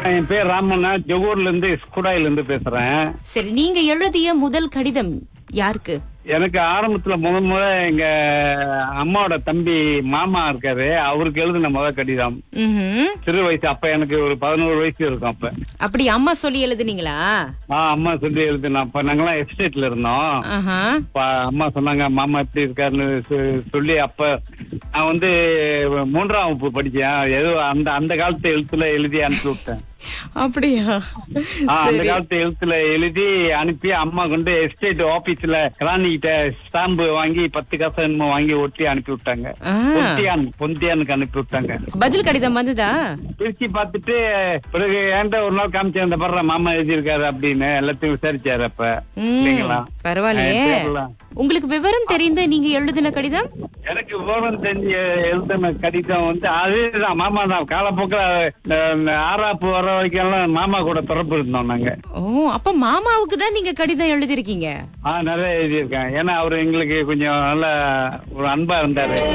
என் பேர் ராமண்ணா ஜொகூர்ல இருந்து ஸ்குடாயில இருந்து பேசுறேன் சரி நீங்க எழுதிய முதல் கடிதம் யாருக்கு எனக்கு ஆரம்பத்துல முத முத எங்க அம்மாவோட தம்பி மாமா இருக்காரு அவருக்கு எழுதின முத கடிதம் ம்ஹும். சிறு வயசு அப்ப எனக்கு ஒரு பதினோரு வயசு இருக்கும் அப்ப அப்படி அம்மா சொல்லி எழுதுனீங்களா ஆ அம்மா சொல்லி எழுதினோம் அப்ப நாங்கெல்லாம் எஸ்டேட்ல இருந்தோம் ஆஹா. அப்ப அம்மா சொன்னாங்க மாமா எப்படி இருக்காருன்னு சொ- சொல்லி அப்ப நான் வந்து மூன்றாம் வகுப்பு படிச்சேன் ஏதோ அந்த அந்த காலத்து எழுத்துல எழுதி அனுப்பி விட்டேன் அப்படியா ஆ, அந்த சரி காலத்து எழுத்துல எழுதி அனுப்பி அம்மா கொண்டு எஸ்டேட் ஆபீஸ்ல கிராணி கிட்ட ஸ்டாம்பு வாங்கி பத்து காசு என்னமோ வாங்கி ஒட்டி அனுப்பி விட்டாங்க ஆ. பொந்தியான் பொந்தியானுக்கு அனுப்பி விட்டாங்க பதில் கடிதம் வந்ததா பிரிச்சு பார்த்துட்டு பிறகு ஏன்டா ஒரு நாள் காமிச்சேன் இந்த படுற மாமா எழுதியிருக்காரு அப்படின்னு எல்லாத்தையும் விசாரிச்சாரு அப்ப ம், இல்லைங்களா பரவாயில்லையே ஆ, தெரியலாம். உங்களுக்கு விவரம் தெரிந்து நீங்க எழுதின கடிதம் எனக்கு விவரம் தெரிஞ்ச எழுதின கடிதம் வந்து அதுதான் மாமா தான் காலப்போக்கில் ஆறாப்பு வர வரைக்கும் எல்லாம் மாமா கூட தொடர்பு இருந்தோம் நாங்க ஓ அப்ப மாமாவுக்கு தான் நீங்க கடிதம் எழுதிருக்கீங்க ஆ நிறைய எழுதியிருக்கேன் ஏன்னா அவரு எங்களுக்கு கொஞ்சம் நல்ல ஒரு அன்பா இருந்தாரு